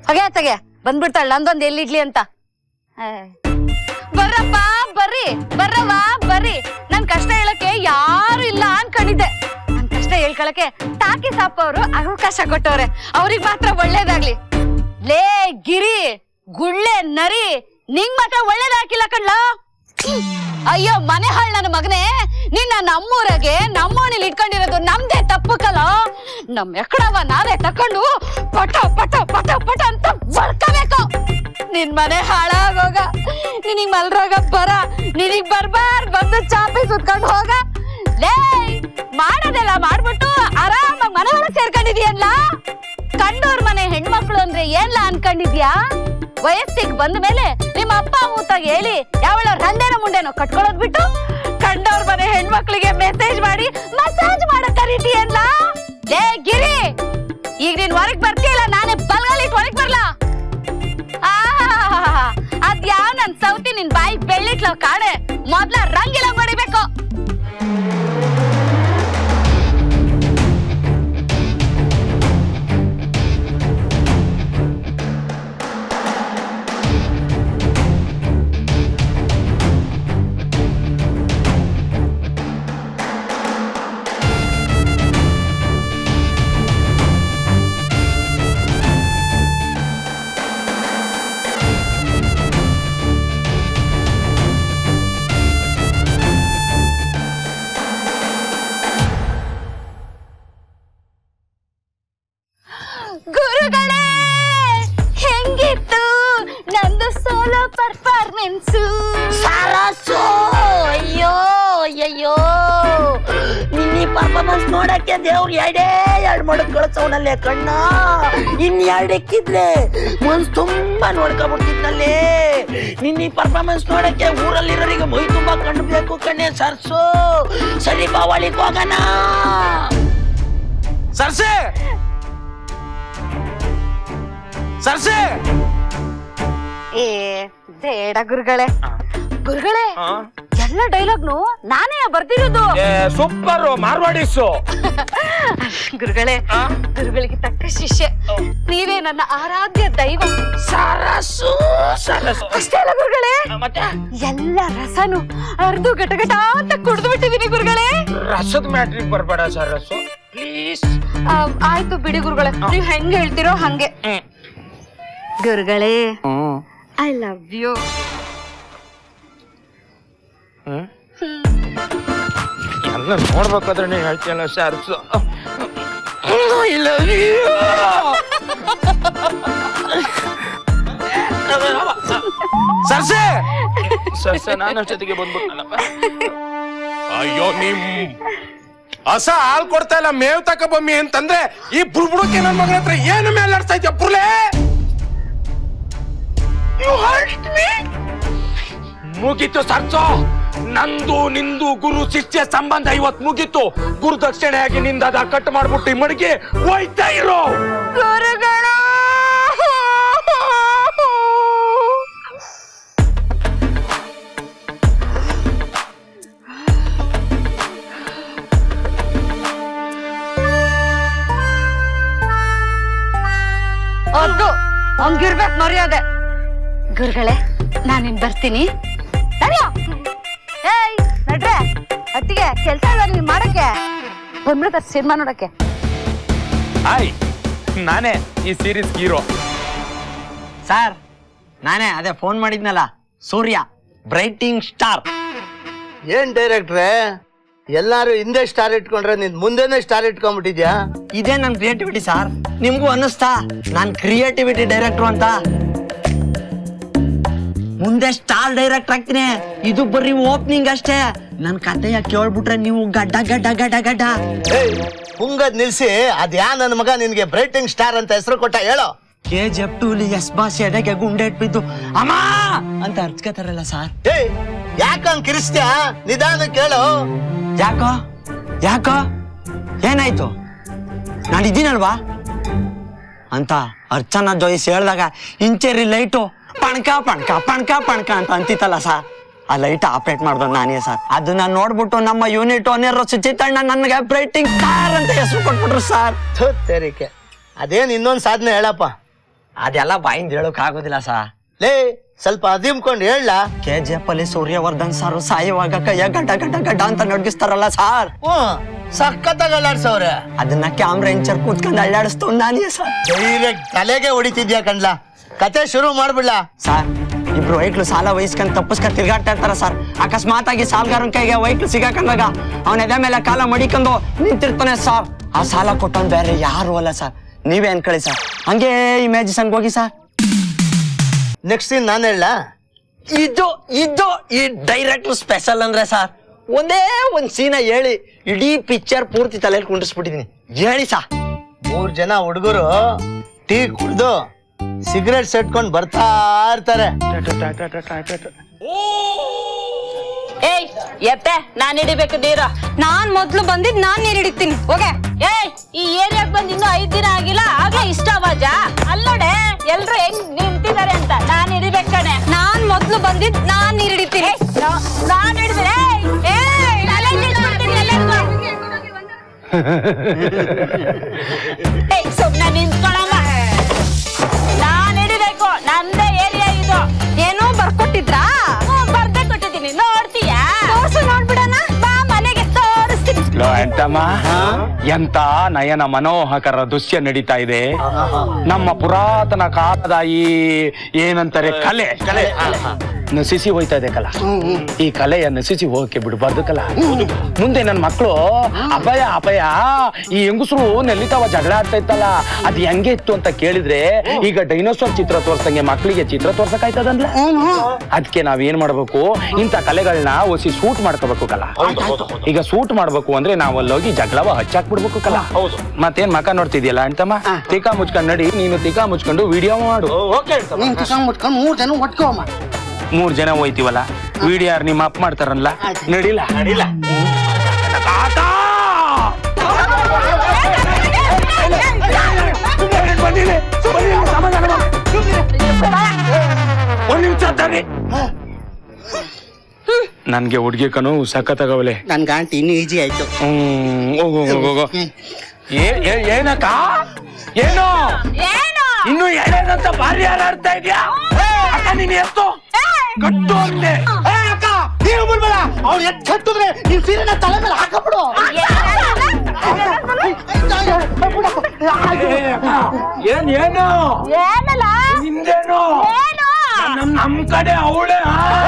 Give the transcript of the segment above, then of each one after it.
ಹಾಗೆ ತಗೆ ಬಂದ್ಬಿಡ್ತಾಳ ನಂದೊಂದ್ ಎಲ್ಲಿಡ್ಲಿ ಅಂತ ಏ. ಬರ್ರಪ್ಪ ಬರ್ರಿ ಬರ್ರವ್ವ ಬರ್ರಿ ನನ್ ಕಷ್ಟ ಹೇಳಕ್ಕೆ ಯಾರು ಇಲ್ಲ ಅನ್ಕೊಂಡಿದ್ದೆ ನನ್ ಕಷ್ಟ ಹೇಳ್ಕೊಳಕ್ಕೆ ಟಾಕಿ ಸಾಪ್ ಅವರು ಅವಕಾಶ ಕೊಟ್ಟವ್ರೆ ಅವ್ರಿಗೆ ಮಾತ್ರ ಒಳ್ಳೇದಾಗ್ಲಿ ಲೇ ಗಿರಿ ಗುಳ್ಳೆ ನರಿ ನಿಂಗ್ ಮಾತ್ರ ಒಳ್ಳೇದಾಕಿಲ್ಲ ಕಣ್ಲ ಅಯ್ಯೋ ಮನೆ ಹಾಳ್ ನನ್ನ ಮಗನೇ ನಿನ್ನ ನಮ್ಮೂರಾಗೆ ನಮ್ಮೋಣಿಲಿ ಇಟ್ಕೊಂಡಿರೋದು ನಮ್ದೇ ತಪ್ಪು ಕಲ ನಮ್ ಎಕ್ಕಡವ ನಾವೇ ತಕೊಂಡು ಪಟ ಪಟ ಪಟ ಪಟ ಅಂತ ಬರ್ಕಬೇಕು ನಿನ್ ಮನೆ ಹಾಳಾಗೋಗ ನಿನಗ್ ಮಲ್ರೋಗ ಬರ ನಿನಗ್ ಬರ್ಬಾರ್ ಬಂದು ಚಾಪಿ ಸುತ್ಕೊಂಡು ಹೋಗ ಲೇ ಮಾಡೋದೆಲ್ಲ ಮಾಡ್ಬಿಟ್ಟು ಆರಾಮಾಗಿ ಮನೆ ಒಳಗ್ ಸೇರ್ಕೊಂಡಿದ್ಯಲ್ಲ ಕಂಡೋರ್ ಮನೆ ಹೆಣ್ಮಕ್ಳು ಅಂದ್ರೆ ಏನ್ಲ ಅನ್ಕೊಂಡಿದ್ಯಾ ವಯಸ್ಸಿಗೆ ಬಂದ ಮೇಲೆ ನಿಮ್ಮ ಅಪ್ಪ ಮೂತಾಗ ಹೇಳಿ ಯಾವಳ ರಂಡೆನ ಮುಂಡೆನೋ ಕಟ್ಕೊಳ್ಳೋದ್ ಬಿಟ್ಟು ಕಂಡವ್ರ ಮನೆ ಹೆಣ್ಮಕ್ಳಿಗೆ ಮೆಸೇಜ್ ಮಾಡಿ ಮಸಾಜ್ ಮಾಡಕ್ ಕರೀತೀಯಲ್ಲ ಲೇ ಗಿರಿ ಈಗ ನೀನ್ ಹೊರಗ್ ಬರ್ತೀಯಲ್ಲ ನಾನೇ ಬಲ್ಗಾಲಿ ಹೊರಗ್ ಬರ್ಲಾ ಆಹಾಹಾಹಾಹಾ. ಅದ್ಯಾವ್ ನನ್ ಸೌತಿ ನಿನ್ ಬಾಯಿ ಬೆಳ್ಳಿಟ್ಲೋ ಕಾಣೆ ಮೊದ್ಲ ರಂಗಿಲ್ಲ ಹೊಡಿಬೇಕು ಗುರುಗಳೇ ಹೆಂಗಿತ್ತು ನಂದು ಸೋಲೋ ಪರ್ಫಾರ್ಮೆನ್ಸು ಸಾರಸ್ಸು ಅಯ್ಯೋ ಅಯ್ಯಯ್ಯೋ ನಿನ್ನಿ ಪರ್ಫಾರ್ಮೆನ್ಸ್ ನೋಡಕ್ಕೆ ದೇವ್ರು ಎರಡೇ ಎರಡು ಮಡಕ್ ಕಳ್ಸವನಲ್ಲೇ ಕಣ್ಣ ಇನ್ ಎರಡು ಎಕ್ಕಿದ್ರೆ ಮನ್ಸ್ ತುಂಬಾ ನೋಡ್ಕೊಬಿಡ್ತಿದ್ನಲ್ಲೇ ನಿನ್ನಿ ಪರ್ಫಾರ್ಮೆನ್ಸ್ ನೋಡಕ್ಕೆ ಊರಲ್ಲಿರೋರಿಗೆ ಮೈ ತುಂಬಾ ಕಂಡು ಬೇಕು ಕಣ್ಣೆ ಸರ್ಸು ಸರಿ ಬಾವಳಿಗೆ ಹೋಗೋಣ ಸರ್ಸೆ ಸರ್ಸೆ ಏ ಬೇಡ ಗುರುಗಳೇ ಗುರುಗಳೇ ಎಲ್ಲ ಡೈಲಾಗ್ನು ನಾನೇ ಬರ್ದಿರೋದು ಸೂಪರ್ ಮಾರ್ವಾಡಿಸು ಗುರುಗಳೇ ಗುರುಗಳಿಗೆ ತಕ್ಕ ಶಿಷ್ಯ ನೀವೇ ನನ್ನ ಆರಾಧ್ಯ ದೈವ ಸರಸು ಸರಸು ಅಷ್ಟೇ ಅಲ್ಲ ಗುರುಗಳೇ ಮತ್ತೆ ಎಲ್ಲ ರಸನು ಅರ್ದು ಗಟಗಟ ಅಂತ ಕುಡ್ದು ಬಿಟ್ಟಿದೀನಿ ಗುರುಗಳೇ ರಸದ ಮ್ಯಾಟ್ರಿಕ್ ಬರ್ಬೇಡ ಸರಸು ಪ್ಲೀಸ್ ಆ, ಆಯ್ತು ಬಿಡಿ ಗುರುಗಳೇ ನೀವ್ ಹೆಂಗ್ ಹೇಳ್ತಿರೋ ಹಂಗೆ ಗುರುಗಳೇ ಐ ಲವ್ ಯು ಎಲ್ಲ ನೋಡ್ಬೇಕಾದ್ರೆ ನೀನ್ ಹೇಳ್ತೀಯಲ್ಲ ಸರಸು ಇಲ್ಲ ಸರ್ಸೆ ಸರ್ಸೆ ನಾನು ಜೊತೆಗೆ ಬಂದ್ಬಿಟ್ನಲ್ಲಪ್ಪ ಅಯ್ಯೋ ನಿಮ್ ಹಸ ಹಾಲ್ ಕೊಡ್ತಾ ಇಲ್ಲ ಮೇವ್ ತಕ ಬಮ್ಮಿ ಅಂತಂದ್ರೆ ಈ ಬುಡ್ಬುಡಕ್ಕೆ ನನ್ ಮಗನ ಹತ್ರ ಏನು ಮೇಲೆ ಆಡ್ತಾ ಇದ್ಯಾ ಪುರ್ಲೆ ಮುಗೀತು ಸರ್ಸು ನಂದು ನಿಂದು ಗುರು ಶಿಷ್ಯ ಸಂಬಂಧ ಇವತ್ ಮುಗೀತು ಗುರು ದಕ್ಷಿಣೆಯಾಗಿ ನಿಂದ ಕಟ್ ಮಾಡ್ಬಿಟ್ಟು ಈ ಮಡಿಗೆ ಹೋಯ್ತಾ ಇರೋ ಗುರುಗಳು ಅದು ಹಂಗಿರ್ಬೇಕು ಮರ್ಯಾದೆ ಗುರುಗಳೇ ನಾನಿನ್ ಬರ್ತೀನಿ ನಡ್ಯೋ. ಏಯ್ ನಡ್ರೆ ಅತ್ತಿಗೆ ಕೆಲ್ಸ ಇಲ್ಲ ನೀವ್ ಮಾಡಕ್ಕೆ ಬಂದ್ಬಿಡ್ತಾರೆ ಸಿನಿಮಾ ನೋಡಕ್ಕೆ ಹಾಯ್ ನಾನೇ ಈ ಸೀರೀಸ್ ಹೀರೋ ಸರ್ ನಾನೇ ಅದೇ ಫೋನ್ ಮಾಡಿದ್ನಲ್ಲ ಸೂರ್ಯ ಬ್ರೈಟಿಂಗ್ ಸ್ಟಾರ್ ಏನ್ ಡೈರೆಕ್ಟ್ರೆ ಎಲ್ಲಾರು ಹಿಂದೆ ಸ್ಟಾರ್ ಇಟ್ಕೊಂಡ್ರೆ ನಿನ್ ಮುಂದೆನೆ ಸ್ಟಾರ್ ಇಟ್ಕೊಂಡ್ಬಿಟ್ಟಿದ್ಯಾ ಇದೇ ನನ್ನ ಕ್ರಿಯೇಟಿವಿಟಿ ಸರ್ ನಿಮ್ಗೂ ಅನ್ನಿಸ್ತಾ ನಾನ್ ಕ್ರಿಯೇಟಿವಿಟಿ ಡೈರೆಕ್ಟರ್ ಅಂತ ಮುಂದೆ ಸ್ಟಾರ್ ಡೈರೆಕ್ಟರ್ ಆಗ್ತೀನಿ ಇದು ಬರೀ ಓಪನಿಂಗ್ ಅಷ್ಟೇ ನನ್ ಕಥೆಯ ಕೇಳ್ಬಿಟ್ರೆ ನೀವು ಗಡ್ಡ ಗಡ್ಡ ಗಡ್ಡ ಗಡ್ಡ ಏಯ್ ಹುಂಗದ್ ನಿಲ್ಸಿ ಅದ್ಯಾ ನನ್ ಮಗ ನಿನ್ಗೆ ಬ್ರೈಟಿಂಗ್ ಸ್ಟಾರ್ ಅಂತ ಹೆಸರು ಕೊಟ್ಟ ಹೇಳೋ ಕೆ ಜಿ ಎಫ್ ಟೂಲಿ ಎಸ್ ಬಾಸ್ ಎಡೆಗೆ ಗುಂಡೆ ಇಟ್ಬಿದ್ದು ಅಮ್ಮ ಅಂತ ಅರ್ಚ್ಕೋತಾರಲ್ಲ ಸರ್ ಏಯ್ ಯಾಕಂಗ್ ಕಿರಿಸ್ತ್ಯಾ ನಿಧಾನ ಕೇಳು ಯಾಕೋ ಯಾಕೋ ಏನಾಯ್ತು ನಾನು ಇದ್ದೀನಲ್ವಾ ಅಂತ ಅರ್ಚನಾ ಜೋಯಿಸ್ ಹೇಳ್ದಾಗ ಇಂಚೇರಿ ಲೈಟು ಪಣ್ಕ ಪಣ್ಕ ಪಣ್ಕ ಪಣ್ಕ ಅಂತ ಅಂತಿತ್ತಲ್ಲ ಸರ್ ಆ ಲೈಟ್ ಆಪರೇಟ್ ಮಾಡ್ದವ್ ನಾನೇ ಸರ್ ಅದನ್ನ ನೋಡ್ಬಿಟ್ಟು ನಮ್ಮ ಯೂನಿಟ್ ಓನರ್ ಸುಚಿತಣ್ಣ ನನಗೆ ಬ್ರೈಟಿಂಗ್ ಸ್ಟಾರ್ ಅಂತ ಹೆಸರು ಕೊಟ್ಬಿಟ್ರು ಸರ್ ಥು, ತೆರಿಕೆ ಅದೇನ್ ಇನ್ನೊಂದ್ ಸಾಧನೆ ಹೇಳಪ್ಪ ಅದೆಲ್ಲ ಬಾಯಿಂದ ಹೇಳಕ್ ಆಗೋದಿಲ್ಲ ಸಾ ಲೇ ಸ್ವಲ್ಪ ಅದಿಮ್ಕೊಂಡು ಹೇಳ ಕೆ ಜಿ ಎಫ್ ಅಲ್ಲಿ ಸೂರ್ಯವರ್ಧನ್ ಸರ್ ಸಾಯುವಾಗ ಕೈಯ ಗಡ್ಡ ಗಡ್ಡ ಗಡ್ಡ ಅಂತ ನಡ್ಗಿಸ್ತಾರಲ್ಲ ಸಾರ್ ಹ್ಮ್ ಸಖತ್ತಾಗಿ ಅಲ್ಲಾಡ್ಸವ್ರೆ ಅದನ್ನ ಕ್ಯಾಮ್ರಾ ಇಂಚರ್ ಕೂತ್ಕೊಂಡು ಅಳ್ಳಾಡಿಸ್ತು ನಾನೇ ಸರ್ ಡೈರೆಕ್ಟ್ ತಲೆಗೆ ಹೊಡಿತಿದ್ಯಾ ಕಣ್ಲಾ ಕತೆ ಶುರು ಮಾಡ್ಬಿಡ್ಲಾ ಸರ್ ಇಬ್ರು ವೈಕ್ಲು ಸಾಲ ವಹಿಸ್ಕೊಂಡ್ ತಪ್ಪಿಸ್ಕೊಂಡ್ ತಿರ್ಗಾಡ್ತಾ ಇರ್ತಾರ ಸರ್ ಅಕಸ್ಮಾತ್ ಆಗಿ ಸಾಲ್ಗಾರನ್ ಕೈಗೆ ವೈಕ್ಲು ಸಿಗಾಕೊಂಡಾಗ ಅವನ ಎದೆ ಮೇಲೆ ಕಾಲ ಮಡಿಕೊಂಡು ನಿಂತಿರ್ತಾನೆ ಸರ್ ಆ ಸಾಲ ಕೊಟ್ಟವನ್ ಬೇರೆ ಯಾರು ಅಲ್ಲ ಸರ್ ನೀವೇ ಅನ್ಕೊಳ್ಳಿ ಸರ್ ಹಂಗೆ ಇಮ್ಯಾಜಿಸನ್ಗೆ ಹೋಗಿ ಸರ್ ನೆಕ್ಸ್ಟ್ ಸೀನ್ ನಾನು ಹೇಳ ಇದು ಇದು ಈ ಡೈರೆಕ್ಟರ್ ಸ್ಪೆಷಲ್ ಅಂದ್ರೆ ಸರ್ ಒಂದೇ ಒಂದ್ ಸೀನ ಹೇಳಿ ಇಡೀ ಪಿಕ್ಚರ್ ಪೂರ್ತಿ ತಲೆಯಲ್ಲಿ ಕುಂಡಿಸ್ಬಿಟ್ಟಿದೀನಿ ಹೇಳಿ ಸಾ ಮೂರ್ ಜನ ಹುಡುಗರು ಟೀ ಕುಡ್ದು ಸಿಗರೇಟ್ ಸೆಟ್ಕೊಂಡ್ ಬರ್ತಾ ಇರ್ತಾರೆ ಏಯ್ ಎತ್ತೆ ನಾನ್ ಹಿಡಿಬೇಕು ನೀರು ನಾನ್ ಮೊದ್ಲು ಬಂದಿದ್ ನಾನ್ ನೀರ್ ಹಿಡಿತೀನಿ ಹೋಗೆ ಏಯ್ ಈ ಏರಿಯಾಕ್ ಬಂದ್ ಇನ್ನೂ ಐದ್ ದಿನ ಆಗಿಲ್ಲ ಆಗ್ಲೇ ಇಷ್ಟ ಅವಾಜ ಅಲ್ಲೋಡೆ ಎಲ್ರು ಹೆಂಗ್ ನಿಂತಿದ್ದಾರೆ ಅಂತ ನಾನ್ ಹಿಡಿಬೇಕು ಕಣೆ ನಾನ್ ಮೊದ್ಲು ಬಂದಿದ್ ನಾನ್ ನೀರ್ ಹಿಡಿತೀನಿ ನಾ- ನಾನ್ ಹಿಡಿದ್ರೆ ಏಯ್ ಅಲ್ಲೇ ನಿಂತ್ಕೊಳ್ತೀನಿ, ಅಲ್ಲೇ ನಿಂತ್ಕೊ. ಏಯ್ ಸುಮ್ನೆ ನಿಂತ್ಕೊಳಮ್ಮ ನಾನ್ ಹಿಡಿಬೇಕು ನಂದೇ ಏರಿಯಾ ಇದು ಏನೋ ಬರ್ಕೊಟ್ಟಿದ್ರಾ ಹ್ಮ್, ಬರ್ದೇ ಕೊಟ್ಟಿದ್ದೀನಿ ನೋಡ್ತೀಯಾ ತೋರ್ಸು ನೋಡ್ಬಿಡಣ ಬಾ ಮನೆಗೆ ತೋರಿಸ್ತೀನಿ ಲೋ ಎಂತಮ್ಮ ಎಂತ ನಯನ ಮನೋಹಕರ ದೃಶ್ಯ ನಡೀತಾ ಇದೆ ನಮ್ಮ ಪುರಾತನ ಕಾಲದ ಈ ಏನಂತಾರೆ ಕಲೆ ಕಲೆ ನಶಿಸಿ ಹೋಯ್ತಾ ಇದೆ ಕಲ ಈ ಕಲೆಯ ನಶಿಸಿ ಹೋಗಕ್ಕೆ ಬಿಡಬಾರ್ದು ಕಲ ಮುಂದೆ ನನ್ನ ಮಕ್ಕಳು ಅಪಾಯ ಅಪಾಯ ಈ ಹೆಂಗಸರು ನೆಲ್ಲಿತಾವ ಜಗಳ ಆಡ್ತಾ ಇತ್ತಲ್ಲ ಅದ್ ಹೆಂಗೆ ಇತ್ತು ಅಂತ ಕೇಳಿದ್ರೆ ಈಗ ಡೈನೋಸಾರ್ ಚಿತ್ರ ತೋರ್ಸಂಗೆ ಮಕ್ಕಳಿಗೆ ಚಿತ್ರ ತೋರ್ಸಕ್ಕಾಯ್ತದನ್ಲ ಅದಕ್ಕೆ ನಾವ್ ಏನ್ ಮಾಡ್ಬೇಕು ಇಂಥ ಕಲೆಗಳನ್ನ ಒಸಿ ಸೂಟ್ ಮಾಡ್ಕೋಬೇಕು ಕಲ ಈಗ ಸೂಟ್ ಮಾಡ್ಬೇಕು ಅಂದ್ರೆ ನಾವ್ ಅಲ್ಲೋಗಿ ಜಗಳವ ಹಚ್ಚಾಕ್ ಬಿಡ್ಬೇಕು ಕಲ ಮತ್ತೇನ್ ಮಕ ನೋಡ್ತಿದ್ಯಲ್ಲ ಅಂತಮ್ಮ ತಿಕಾ ಮುಚ್ಕೊಂಡ್ ನಡಿ ನೀನು ತಿಕಾ ಮುಚ್ಕೊಂಡು ವಿಡಿಯೋ ಮಾಡು ಮೂರ್ ಜನ ಹೋಯ್ತಿವಲ್ಲ ವಿಡಿಯೋ ನಿಮ್ಮ ಅಪ್ ಮಾಡ್ತಾರಲ್ಲ ನಡಿಲ್ಲ ನಡಿಲ್ಲ ಒಂದ್ ನಿಮಿಷ ತಾನೆ ನನ್ಗೆ ಹುಡ್ಗಿ ಕಣು ಸಖತ್ತಾಗವಲೆ ನನ್ ಗಂಟು ಇನ್ನು ಈಜಿ ಆಯ್ತು ಹ್ಮ್ ಹೋಗು ಹೋಗು ಹೋಗು ಏ- ಏ- ಏನಕ್ಕ ಏನು ಏನು ಇನ್ನು ಎಳೆದಂತ ಭಾರಿ ಹಾರಾಡ್ತಾ ಇದ್ಯಾ ಅಕ್ಕ ನೀನ್ ಎತ್ತು ಕಟ್ಟು ಅಂದೆ ಏ ಅಕ್ಕ ನೀನು ಬಿಡ್ಬೇಡ ಅವ್ರು ಎತ್ ಕಟ್ಟಿದ್ರೆ ನೀನ್ ಸೀರೆನ ತಲೆ ಮೇಲೆ ಹಾಕಬಿಡು ಏನ್ ಏನು ಏನಲ್ಲ ನಿಂದೇನು ಏನು ನಮ್ ನಮ್ ಕಡೆ ಅವಳೆ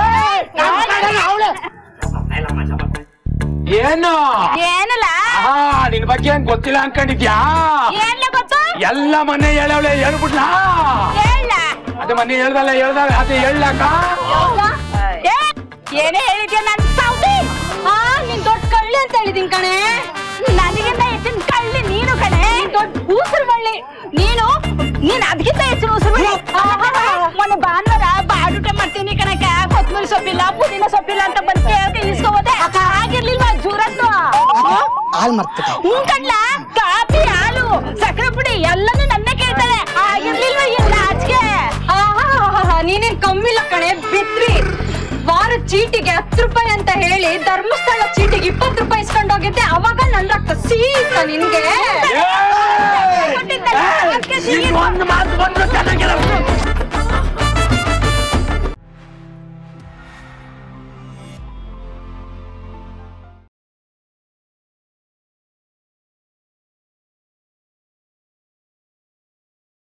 ಏನು ಏನಲ್ಲ ಆ ನಿನ್ ಬಗ್ಗೆ ಏನ್ ಗೊತ್ತಿಲ್ಲ ಅನ್ಕೊಂಡಿದ್ಯಾ ಏನ್ಲ ಗೊತ್ತು ಎಲ್ಲ ಮನೆ ಹೇಳವಳೆ ಹೇಳ್ಬಿಡ್ಲಾ ಹೇಳ ಅದೇ ಮನೆ ಹೇಳ್ದಲ್ಲ ಹೇಳ್ದಲ್ಲ ಅದೇ ಹೇಳಕ್ಕ ಏನೇ ಹೇಳಿದ್ಯಾ ನನ್ ಸೌದಿ ಆ ನೀನ್ ದೊಡ್ಡ ಕಳ್ಳಿ ಅಂತ ಹೇಳಿದೀನಿ ಕಣೆ ನನಗಿಂತ ಹೆಚ್ಚಿನ ಕಳ್ಳಿ ನೀನು ಕಣೆ ದೊಡ್ಡ ಉಸಿರು ಬಳ್ಳಿ ನೀನು ನೀನ್ ಅದಕ್ಕಿಂತ ಹೆಚ್ಚಿನ ಉಸಿರು ಬಳ್ಳಿ ಮೊನ್ನೆ ಭಾನುವಾರ ಬಾಡೂಟ ಮಾಡ್ತೀನಿ ಕಣಕ ಕೊತ್ತಂಬರಿ ಸೊಪ್ಪಿಲ್ಲ ಪುದೀನ ಸೊಪ್ಪಿಲ್ಲ ಅಂತ ಬಂದು ಕೇಳ್ಕೆ ಇಸ್ಕೋಬೋದೆ ಆಗಿರ್ಲಿಲ್ವಾ ಜೂರದ್ದು ಹಾಲ್ ಮರ್ತ ಹ್ಞೂ ಕಣ್ಲ ಕಾಫಿ ಹಾಲು ಸಕ್ಕರೆ ಪುಡಿ ಎಲ್ಲನೂ ನನ್ನೇ ಕೇಳ್ತಾಳೆ ಆಗಿರ್ಲಿಲ್ವಾ ಇಲ್ಲ ಆಚೆಗೆ ಆಹಾಹಾಹಾ, ನೀನೇನ್ ಕಮ್ಮಿಲ್ಲ ಕಣೆ ಬಿತ್ರಿ ವಾರ ಚೀಟಿಗೆ ಹತ್ತು ರೂಪಾಯಿ ಅಂತ ಹೇಳಿ ಧರ್ಮಸ್ಥಳ ಚೀಟಿಗೆ ಇಪ್ಪತ್ತು ರೂಪಾಯಿ ಇಸ್ಕೊಂಡು ಹೋಗಿದ್ದೆ ಅವಾಗ ನನ್ ರಕ್ತ ಸೀತ ನಿನ್ಗೆ ಏ!